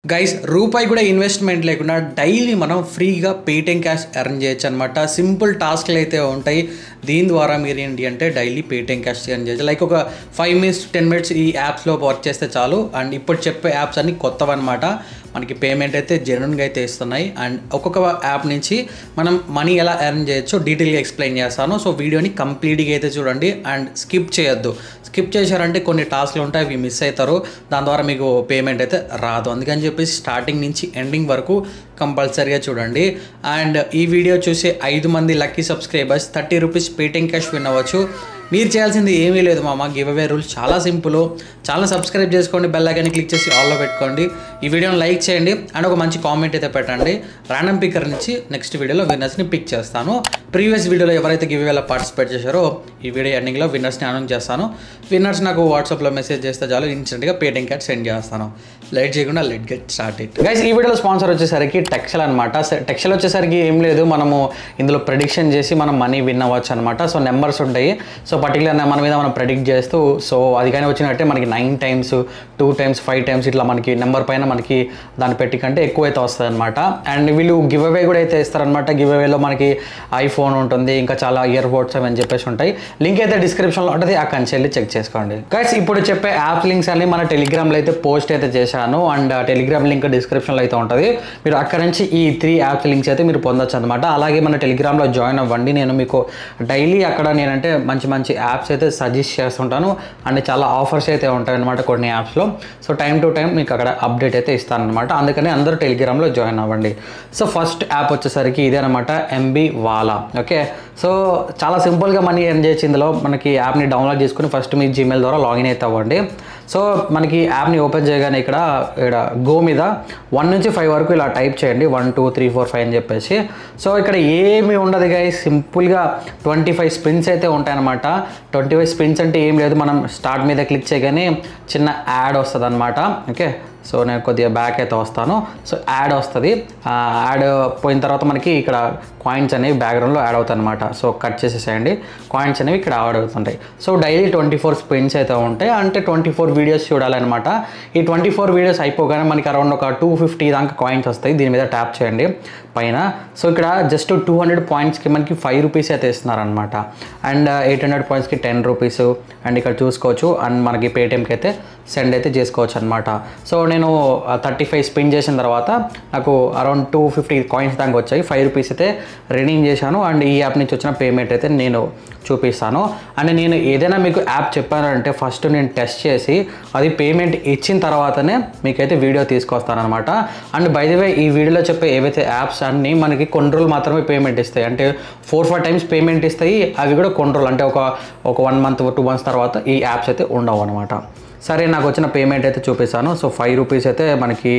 guys రూపాయి కూడా investment లేకుండా డైలీ మనం ఫ్రీగా పేటిఎం క్యాష్ ఎర్న్ చేయొచ్చు అనమాట సింపుల్ టాస్క్లు అయితే ఉంటాయి దీని ద్వారా మీరు ఏంటి అంటే డైలీ పేటిఎం క్యాష్ ఎర్న్ చేయొచ్చు లైక్ ఒక ఫైవ్ మినిట్స్ టెన్ మినిట్స్ ఈ యాప్స్లో వర్క్ చేస్తే చాలు అండ్ ఇప్పుడు చెప్పే యాప్స్ అన్ని కొత్తవన్నమాట మనకి పేమెంట్ అయితే జెన్యున్గా అయితే ఇస్తున్నాయి అండ్ ఒక్కొక్క యాప్ నుంచి మనం మనీ ఎలా ఎర్న్ చేయొచ్చో డీటెయిల్గా ఎక్స్ప్లెయిన్ చేస్తాను సో వీడియోని కంప్లీట్గా అయితే చూడండి అండ్ స్కిప్ చేయొద్దు స్కిప్ చేశారంటే కొన్ని టాస్క్లు ఉంటాయి అవి మిస్ అవుతారు దాని ద్వారా మీకు పేమెంట్ అయితే రాదు అందుకని చెప్పేసి స్టార్టింగ్ నుంచి ఎండింగ్ వరకు కంపల్సరీగా చూడండి అండ్ ఈ వీడియో చూసే ఐదు మంది lucky subscribers thirty rupees Paytm cash win అవ్వచ్చు మీరు చేయాల్సింది ఏమీ లేదు మామ గివ్ అవే రూల్స్ చాలా సింపుల్ చాలా సబ్స్క్రైబ్ చేసుకోండి బెల్ ఐకాన్ని క్లిక్ చేసి ఆల్లో పెట్టుకోండి ఈ వీడియోని లైక్ చేయండి అండ్ ఒక మంచి కామెంట్ అయితే పెట్టండి ర్యాండమ్ పిక్కర్ నుంచి నెక్స్ట్ వీడియోలో విన్నర్స్ని పిక్ చేస్తాను ప్రీవియస్ వీడియోలో ఎవరైతే గివ్ అవేలో పార్టిసిపేట్ చేశారో ఈ వీడియో ఎండింగ్లో విన్నర్స్ని అనౌన్స్ చేస్తాను విన్నర్స్ నాకు వాట్సాప్లో మెసేజ్ చేస్తే చాలు ఇన్స్టెంట్గా పేటిఎం కార్డ్ సెండ్ చేస్తాను లైట్ చేయకుండా let get started guys ఈ వీడియోలో స్పాన్సర్ వచ్చేసరికి టెక్స్టైల్ అనమాట టెక్స్టైల్ వచ్చేసరికి ఏం లేదు మనము ఇందులో ప్రెడిక్షన్ చేసి మనం మనీ విన్ అవ్వచ్చు అనమాట సో నెంబర్స్ ఉంటాయి సో పర్టికులర్ మన మీద మనం ప్రెడిక్ట్ చేస్తూ సో అది కానీ వచ్చినట్టే మనకి nine times two times five times ఇట్లా మనకి నెంబర్ పైన మనకి దాన్ని పెట్టి కంటే ఎక్కువ అయితే వస్తుంది అనమాట అండ్ వీళ్ళు గివ్ అవే కూడా అయితే ఇస్తారనమాట గివ్ అవేలో మనకి ఐఫోన్ ఉంటుంది ఇంకా చాలా ఇయర్ బోడ్స్ అవి అని చెప్పేసి ఉంటాయి లింక్ అయితే డిస్క్రిప్షన్లో ఉంటుంది అక్కడి నుంచి వెళ్ళి చెక్ చేసుకోండి గైస్ ఇప్పుడు చెప్పే యాప్ లింక్స్ అన్ని మన టెలిగ్రామ్లో అయితే పోస్ట్ అయితే చేశాను అండ్ టెలిగ్రామ్ లింక్ డిస్క్రిప్షన్లో అయితే ఉంటుంది మీరు అక్కడ నుంచి ఈ త్రీ యాప్స్ లింక్స్ అయితే మీరు పొందొచ్చు అనమాట అలాగే మన టెలిగ్రామ్లో జాయిన్ అవ్వండి నేను మీకు డైలీ అక్కడ నేనంటే మంచి మంచి యాప్స్ అయితే సజెస్ట్ చేస్తుంటాను అండ్ చాలా ఆఫర్స్ అయితే ఉంటాయి అనమాట కొన్ని యాప్స్లో సో టైం టు టైం మీకు అక్కడ అప్డేట్ అయితే ఇస్తాను అనమాట అందుకని అందరూ టెలిగ్రామ్లో జాయిన్ అవ్వండి సో ఫస్ట్ యాప్ వచ్చేసరికి ఇదే అనమాట ఎంబీ వాలా ఓకే సో చాలా సింపుల్గా మనీ ఎర్న్ చేయొచ్చు ఇందులో మనకి యాప్ని డౌన్లోడ్ చేసుకుని ఫస్ట్ మీ జీమెయిల్ ద్వారా లాగిన్ అయితే అవ్వండి సో మనకి యాప్ని ఓపెన్ చేయగానే ఇక్కడ ఇక్కడ గో మీద వన్ నుంచి ఫైవ్ వరకు ఇలా టైప్ చేయండి one two three four five అని చెప్పేసి సో ఇక్కడ ఏమి ఉండదు గాయ సింపుల్గా ట్వంటీ ఫైవ్ స్పిన్స్ అయితే ఉంటాయన్నమాట ట్వంటీ ఫైవ్ స్పిన్స్ అంటే ఏం లేదు మనం స్టార్ట్ మీద క్లిక్ చేయగానే చిన్న యాడ్ వస్తుంది అనమాట ఓకే సో నేను కొద్దిగా బ్యాక్ అయితే వస్తాను సో యాడ్ వస్తుంది యాడ్ పోయిన తర్వాత మనకి ఇక్కడ కాయిన్స్ అనేవి బ్యాక్గ్రౌండ్లో యాడ్ అవుతాయి అనమాట సో కట్ చేసేసేయండి కాయిన్స్ అనేవి ఇక్కడ యాడ్ అవుతుంటాయి so daily twenty four spins అయితే ఉంటాయి అంటే ట్వంటీ ఫోర్ వీడియోస్ చూడాలన్నమాట ఈ ట్వంటీ ఫోర్ వీడియోస్ అయిపోగానే మనకి అరౌండ్ ఒక టూ ఫిఫ్టీ దాకా కాయిన్స్ వస్తాయి దీని మీద ట్యాప్ చేయండి పైన సో ఇక్కడ జస్ట్ టూ హండ్రెడ్ పాయింట్స్కి మనకి ఫైవ్ రూపీస్ అయితే ఇస్తున్నారనమాట అండ్ ఎయిట్ హండ్రెడ్ పాయింట్స్కి టెన్ రూపీస్ అండ్ ఇక్కడ చూసుకోవచ్చు అండ్ మనకి పేటిఎంకి అయితే సెండ్ అయితే చేసుకోవచ్చు అనమాట సో నేను థర్టీ ఫైవ్ స్పిన్ చేసిన తర్వాత నాకు అరౌండ్ టూ ఫిఫ్టీ కాయిన్స్ దాకా వచ్చాయి ఫైవ్ రూపీస్ అయితే రెడీమ్ చేశాను అండ్ ఈ యాప్ నుంచి వచ్చిన పేమెంట్ అయితే నేను చూపిస్తాను అండ్ నేను ఏదైనా మీకు యాప్ చెప్పానంటే ఫస్ట్ నేను టెస్ట్ చేసి అది పేమెంట్ ఇచ్చిన తర్వాతనే మీకైతే వీడియో తీసుకొస్తాను అనమాట అండ్ బై ది వే ఈ వీడియోలో చెప్పే ఏవైతే యాప్స్ అన్నీ మనకి కొన్ని రోజులు మాత్రమే పేమెంట్ ఇస్తాయి అంటే ఫోర్ ఫైవ్ టైమ్స్ పేమెంట్ ఇస్తాయి అవి కూడా కొన్ని రోజులు అంటే ఒక ఒక వన్ మంత్ టూ మంత్స్ తర్వాత ఈ యాప్స్ అయితే ఉండవు అనమాట సరే నాకు వచ్చిన పేమెంట్ అయితే చూపిస్తాను సో ఫైవ్ రూపీస్ అయితే మనకి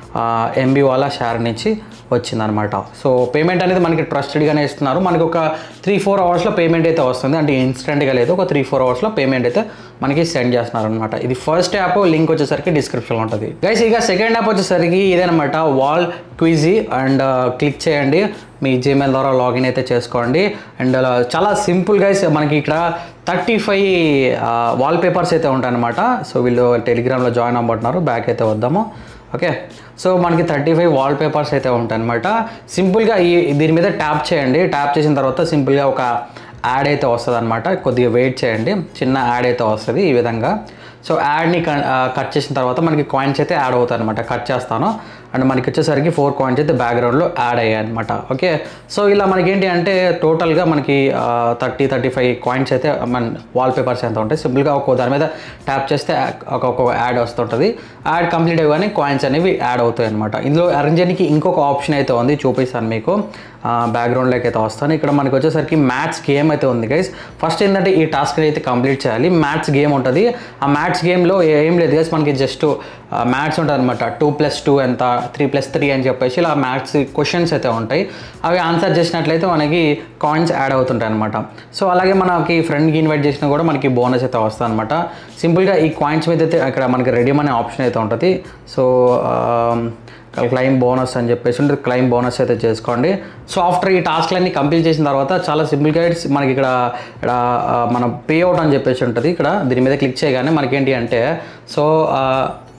ఎంబీ వాళ్ళ షేర్ నుంచి వచ్చిందనమాట సో పేమెంట్ అనేది మనకి ట్రస్టెడ్గానే ఇస్తున్నారు మనకి ఒక త్రీ ఫోర్ అవర్స్లో పేమెంట్ అయితే వస్తుంది అంటే ఇన్స్టెంట్గా లేదు ఒక త్రీ ఫోర్ అవర్స్లో పేమెంట్ అయితే మనకి సెండ్ చేస్తున్నారు అనమాట ఇది ఫస్ట్ యాప్ లింక్ వచ్చేసరికి డిస్క్రిప్షన్లో ఉంటుంది గైస్ ఇక సెకండ్ యాప్ వచ్చేసరికి ఇదేనమాట వాల్ క్విజీ అండ్ క్లిక్ చేయండి మీ జీమెయిల్ ద్వారా లాగిన్ అయితే చేసుకోండి అండ్ చాలా సింపుల్ గైస్ మనకి ఇక్కడ థర్టీ ఫైవ్ వాల్ పేపర్స్ అయితే ఉంటాయన్నమాట సో వీళ్ళు టెలిగ్రామ్లో జాయిన్ అవ్వబడుతున్నారు బ్యాక్ అయితే వద్దాము ఓకే సో మనకి థర్టీ ఫైవ్ వాల్ పేపర్స్ అయితే ఉంటాయి అనమాట సింపుల్గా ఈ దీని మీద ట్యాప్ చేయండి ట్యాప్ చేసిన తర్వాత సింపుల్గా ఒక యాడ్ అయితే వస్తుంది అనమాట కొద్దిగా వెయిట్ చేయండి చిన్న యాడ్ అయితే వస్తుంది ఈ విధంగా సో యాడ్ని కట్ చేసిన తర్వాత మనకి కాయిన్స్ అయితే యాడ్ అవుతాయి అనమాట కట్ చేస్తాను అండ్ మనకి వచ్చేసరికి ఫోర్ కాయిన్స్ అయితే బ్యాక్గ్రౌండ్లో యాడ్ అయ్యాయి అనమాట ఓకే సో ఇలా మనకి ఏంటి అంటే టోటల్గా మనకి థర్టీ థర్టీ ఫైవ్ కాయిన్స్ అయితే మన వాల్ పేపర్స్ ఎంత ఉంటాయి సింపుల్గా ఒక్కో దాని మీద ట్యాప్ చేస్తే ఒక్కొక్క యాడ్ వస్తుంటుంది యాడ్ కంప్లీట్ అవ్వగానే కాయిన్స్ అనేవి యాడ్ అవుతాయి అనమాట ఇందులో అరేంజ్ చేయడానికి ఇంకొక ఆప్షన్ అయితే ఉంది చూపిస్తాను మీకు బ్యాక్గ్రౌండ్లోకి అయితే వస్తాను ఇక్కడ మనకి వచ్చేసరికి మ్యాథ్స్ గేమ్ అయితే ఉంది గైస్ ఫస్ట్ ఏంటంటే ఈ టాస్క్ అయితే కంప్లీట్ చేయాలి మ్యాథ్స్ గేమ్ ఉంటుంది ఆ మ్యాథ్స్ గేమ్లో ఏం లేదు గైస్ మనకి జస్ట్ మ్యాథ్స్ ఉంటుంది అనమాట టూ ప్లస్ టూ ఎంత త్రీ ప్లస్ త్రీ అని చెప్పేసి ఇలా మ్యాథ్స్ క్వశ్చన్స్ అయితే ఉంటాయి అవి ఆన్సర్ చేసినట్లయితే మనకి కాయిన్స్ యాడ్ అవుతుంటాయి అనమాట సో అలాగే మనకి ఫ్రెండ్కి ఇన్వైట్ చేసినా కూడా మనకి బోనస్ అయితే వస్తుంది అనమాట సింపుల్గా ఈ కాయిన్స్ మీద అయితే ఇక్కడ మనకి రెడీమ్ అనే ఆప్షన్ అయితే ఉంటుంది సో క్లైమ్ బోనస్ అని చెప్పేసి ఉంటుంది క్లైమ్ బోనస్ అయితే చేసుకోండి సో ఆఫ్టర్ ఈ టాస్క్లన్నీ కంప్లీట్ చేసిన తర్వాత చాలా సింపుల్గా మనకి ఇక్కడ ఇక్కడ మన పే అవుట్ అని చెప్పేసి ఉంటుంది ఇక్కడ దీని మీద క్లిక్ చేయగానే మనకేంటి అంటే సో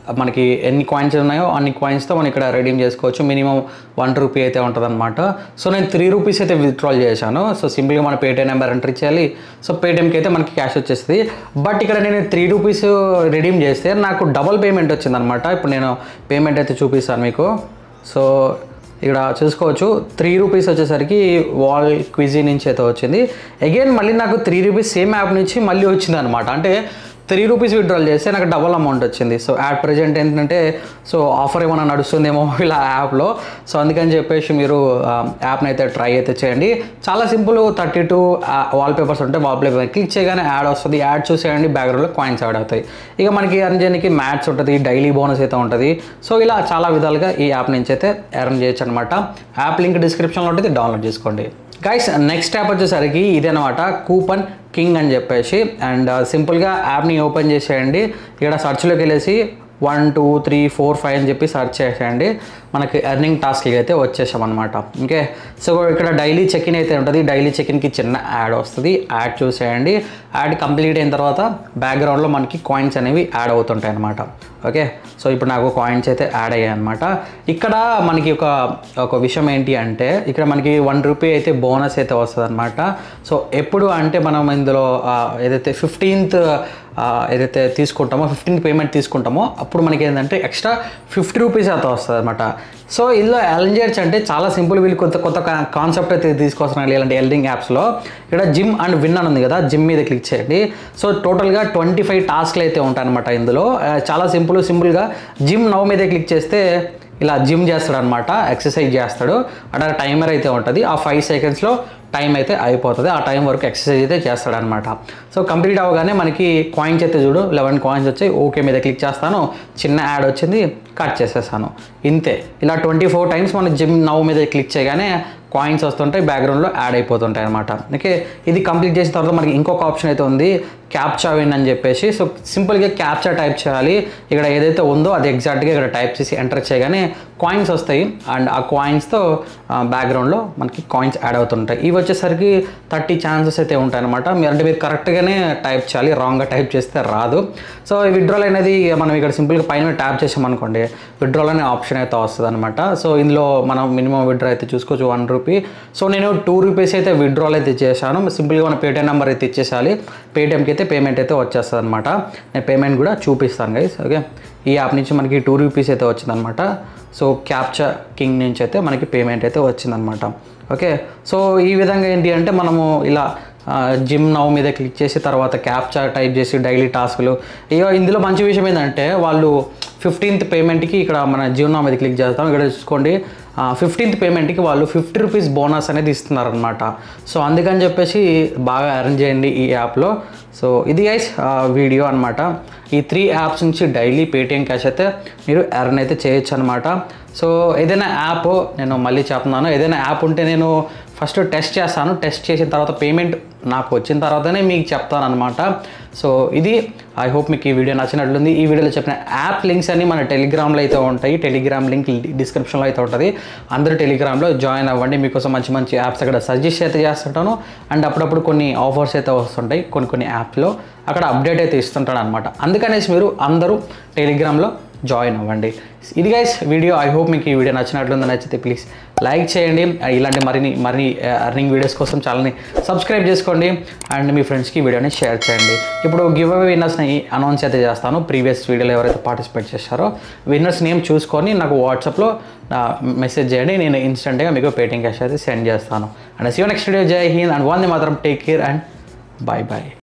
మనకి ఎన్ని కాయిన్స్ ఉన్నాయో అన్ని కాయిన్స్తో మనం ఇక్కడ రెడీమ్ చేసుకోవచ్చు మినిమం వన్ రూపీ అయితే ఉంటుంది అనమాట సో నేను త్రీ రూపీస్ అయితే విత్డ్రాల్ చేశాను సో సింపుల్గా మన పేటీఎం నెంబర్ ఎంటర్ చేయాలి సో పేటీఎంకి అయితే మనకి క్యాష్ వచ్చేస్తుంది బట్ ఇక్కడ నేను త్రీ రూపీస్ రెడీమ్ చేస్తే నాకు డబుల్ పేమెంట్ వచ్చిందనమాట ఇప్పుడు నేను పేమెంట్ అయితే చూపిస్తాను మీకు సో ఇక్కడ చూసుకోవచ్చు త్రీ రూపీస్ వచ్చేసరికి వాల్ క్విజీ నుంచి అయితే వచ్చింది అగైన్ మళ్ళీ నాకు త్రీ రూపీస్ సేమ్ యాప్ నుంచి మళ్ళీ వచ్చింది అనమాట అంటే త్రీ రూపీస్ విత్డ్రాల్ చేస్తే నాకు డబల్ అమౌంట్ వచ్చింది సో యాడ్ ప్రజెంట్ ఏంటంటే సో ఆఫర్ ఏమైనా నడుస్తుందేమో ఇలా యాప్లో సో అందుకని చెప్పేసి మీరు యాప్ని అయితే ట్రై అయితే చేయండి చాలా simple thirty two wallpapers ఉంటే వాల్ పేపర్ క్లిక్ చేయగానే యాడ్ వస్తుంది యాడ్ చూసేయండి బ్యాక్గ్రౌండ్లో కాయిన్స్ యాడ్ అవుతాయి ఇక మనకి ఎర్న్ చేయడానికి మ్యాథ్స్ ఉంటుంది డైలీ బోనస్ అయితే ఉంటుంది సో ఇలా చాలా విధాలుగా ఈ యాప్ నుంచి అయితే ఎర్న్ చేయొచ్చు అనమాట యాప్ లింక్ డిస్క్రిప్షన్లో ఉంటుంది డౌన్లోడ్ చేసుకోండి గైస్ నెక్స్ట్ యాప్ వచ్చేసరికి ఇదనమాట కూపన్ కింగ్ అని చెప్పేసి అండ్ సింపుల్గా యాప్ని ఓపెన్ చేసేయండి ఇక్కడ సర్చ్లోకి వెళ్ళేసి one two three four five అని చెప్పి సెర్చ్ చేసేయండి మనకి ఎర్నింగ్ టాస్క్కి అయితే వచ్చేసాం అనమాట ఓకే సో ఇక్కడ డైలీ చెక్ ఇన్ అయితే ఉంటుంది డైలీ చెక్ ఇన్కి చిన్న యాడ్ వస్తుంది యాడ్ చూసేయండి యాడ్ కంప్లీట్ అయిన తర్వాత బ్యాక్గ్రౌండ్లో మనకి కాయిన్స్ అనేవి యాడ్ అవుతుంటాయి అనమాట ఓకే సో ఇప్పుడు నాకు కాయిన్స్ అయితే యాడ్ అయ్యాయి అనమాట ఇక్కడ మనకి ఒక ఒక విషయం ఏంటి అంటే ఇక్కడ మనకి వన్ రూపీ అయితే బోనస్ అయితే వస్తుంది అనమాట సో ఎప్పుడు అంటే మనం ఇందులో ఆ, ఏదైతే ఫిఫ్టీన్త్ ఏదైతే తీసుకుంటామో ఫిఫ్టీన్త్ పేమెంట్ తీసుకుంటామో అప్పుడు మనకి ఏంటంటే ఎక్స్ట్రా ఫిఫ్టీ రూపీస్ అయితే వస్తుంది అనమాట సో ఇందులో ఎర్న్ చేయొచ్చు అంటే చాలా సింపుల్ వీళ్ళు కొత్త కొత్త కాన్సెప్ట్ అయితే తీసుకొస్తున్నారు ఇలాంటి ఎల్డింగ్ యాప్స్లో ఇక్కడ జిమ్ అండ్ విన్ అని ఉంది కదా జిమ్ మీద క్లిక్ చేయండి సో టోటల్గా ట్వంటీ ఫైవ్ టాస్క్లు అయితే ఉంటాయన్నమాట ఇందులో ఆ, చాలా సింపుల్ సింపుల్గా జిమ్ నవ్ మీద క్లిక్ చేస్తే ఇలా జిమ్ చేస్తాడు అనమాట ఎక్సర్సైజ్ చేస్తాడు అక్కడ టైమర్ అయితే ఉంటుంది ఆ ఫైవ్ సెకండ్స్లో టైం అయితే అయిపోతుంది ఆ టైం వరకు ఎక్సర్సైజ్ అయితే చేస్తాడనమాట సో కంప్లీట్ అవ్వగానే మనకి కాయిన్స్ అయితే చూడు లెవెన్ కాయిన్స్ వచ్చాయి ఓకే మీద క్లిక్ చేస్తాను చిన్న యాడ్ వచ్చింది కట్ చేసేసాను ఇంతే ఇలా ట్వంటీ ఫోర్ టైమ్స్ మన జిమ్ నవ్ మీద క్లిక్ చేయగానే కాయిన్స్ వస్తుంటాయి బ్యాక్గ్రౌండ్లో యాడ్ అయిపోతుంటాయి అనమాట ఓకే ఇది కంప్లీట్ చేసిన తర్వాత మనకి ఇంకొక ఆప్షన్ అయితే ఉంది క్యాప్చా విన్ అని చెప్పేసి సో సింపుల్గా క్యాప్చా టైప్ చేయాలి ఇక్కడ ఏదైతే ఉందో అది ఎగ్జాక్ట్గా ఇక్కడ టైప్ చేసి ఎంటర్ చేయగానే కాయిన్స్ వస్తాయి అండ్ ఆ కాయిన్స్తో బ్యాక్గ్రౌండ్లో మనకి కాయిన్స్ యాడ్ అవుతుంటాయి ఇవి వచ్చేసరికి థర్టీ ఛాన్సెస్ అయితే ఉంటాయి అనమాట మీరు అంటే మీరు కరెక్ట్గానే టైప్ చేయాలి రాంగ్గా టైప్ చేస్తే రాదు సో విత్డ్రాల్ అనేది మనం ఇక్కడ సింపుల్గా పైన ట్యాప్ చేసామనుకోండి విత్డ్రాల్ అనే ఆప్షన్ అయితే వస్తుంది అనమాట సో ఇందులో మనం మినిమం విత్డ్రా అయితే చూసుకోవచ్చు వన్ రూపీ సో నేను టూ రూపీస్ అయితే విత్డ్రాల్ అయితే చేశాను సింపుల్గా మన పేటీఎం నెంబర్ అయితే ఇచ్చేసాలి పేటీఎంకి అయితే పేమెంట్ అయితే వచ్చేస్తుంది అనమాట నేను పేమెంట్ కూడా చూపిస్తాను గైస్ ఓకే ఈ యాప్ నుంచి మనకి టూ రూపీస్ అయితే వచ్చిందనమాట సో క్యాప్చా కింగ్ నుంచి అయితే మనకి పేమెంట్ అయితే వచ్చిందనమాట ఓకే సో ఈ విధంగా ఏంటి అంటే మనము ఇలా జిమ్ నవ్ మీద క్లిక్ చేసి తర్వాత క్యాప్చా టైప్ చేసి డైలీ టాస్క్లు ఇక ఇందులో మంచి విషయం ఏంటంటే వాళ్ళు ఫిఫ్టీన్త్ పేమెంట్కి ఇక్కడ మన జిమ్ నవ్ మీద క్లిక్ చేస్తాం ఇక్కడ చూసుకోండి ఫిఫ్టీన్త్ పేమెంట్కి వాళ్ళు ఫిఫ్టీ రూపీస్ బోనస్ అనేది ఇస్తున్నారనమాట సో అందుకని చెప్పేసి బాగా ఎర్న్ చేయండి ఈ యాప్లో సో ఇది గైస్ వీడియో అనమాట ఈ త్రీ యాప్స్ నుంచి డైలీ పేటిఎం క్యాష్ అయితే మీరు ఎర్న్ అయితే చేయొచ్చు అనమాట సో ఏదైనా యాప్ నేను మళ్ళీ చెప్తున్నాను ఏదైనా యాప్ ఉంటే నేను ఫస్ట్ టెస్ట్ చేస్తాను టెస్ట్ చేసిన తర్వాత పేమెంట్ నాకు వచ్చిన తర్వాతనే మీకు చెప్తాను అనమాట సో ఇది ఐ హోప్ మీకు ఈ వీడియో నచ్చినట్లుంది ఈ వీడియోలో చెప్పిన యాప్ లింక్స్ అన్ని మన టెలిగ్రామ్లో అయితే ఉంటాయి టెలిగ్రామ్ లింక్ డిస్క్రిప్షన్లో అయితే ఉంటుంది అందరూ టెలిగ్రామ్లో జాయిన్ అవ్వండి మీకోసం మంచి మంచి యాప్స్ అక్కడ సజెస్ట్ అయితే చేస్తుంటాను అండ్ అప్పుడప్పుడు కొన్ని ఆఫర్స్ అయితే వస్తుంటాయి కొన్ని కొన్ని యాప్లో అక్కడ అప్డేట్ అయితే ఇస్తుంటాను అనమాట అందుకనేసి మీరు అందరూ టెలిగ్రామ్లో జాయిన్ అవ్వండి ఇది గైస్ వీడియో ఐ హోప్ మీకు ఈ వీడియో నచ్చినట్లుంది నచ్చితే ప్లీజ్ లైక్ చేయండి ఇలాంటి మరిన్ని మరిన్ని అర్నింగ్ వీడియోస్ కోసం ఛానల్ని సబ్స్క్రైబ్ చేసుకోండి అండ్ మీ ఫ్రెండ్స్కి వీడియోని షేర్ చేయండి ఇప్పుడు గివ్ అవే విన్నర్స్ని అనౌన్స్ అయితే చేస్తాను ప్రీవియస్ వీడియోలో ఎవరైతే పార్టిసిపేట్ చేశారో విన్నర్స్ నేమ్ చూసుకొని నాకు వాట్సాప్లో మెసేజ్ చేయండి నేను ఇన్స్టెంట్గా మీకు పేటింగ్ క్యాష్ అయితే సెండ్ చేస్తాను and see you next video Jai Hind and one మాత్రం take care and bye bye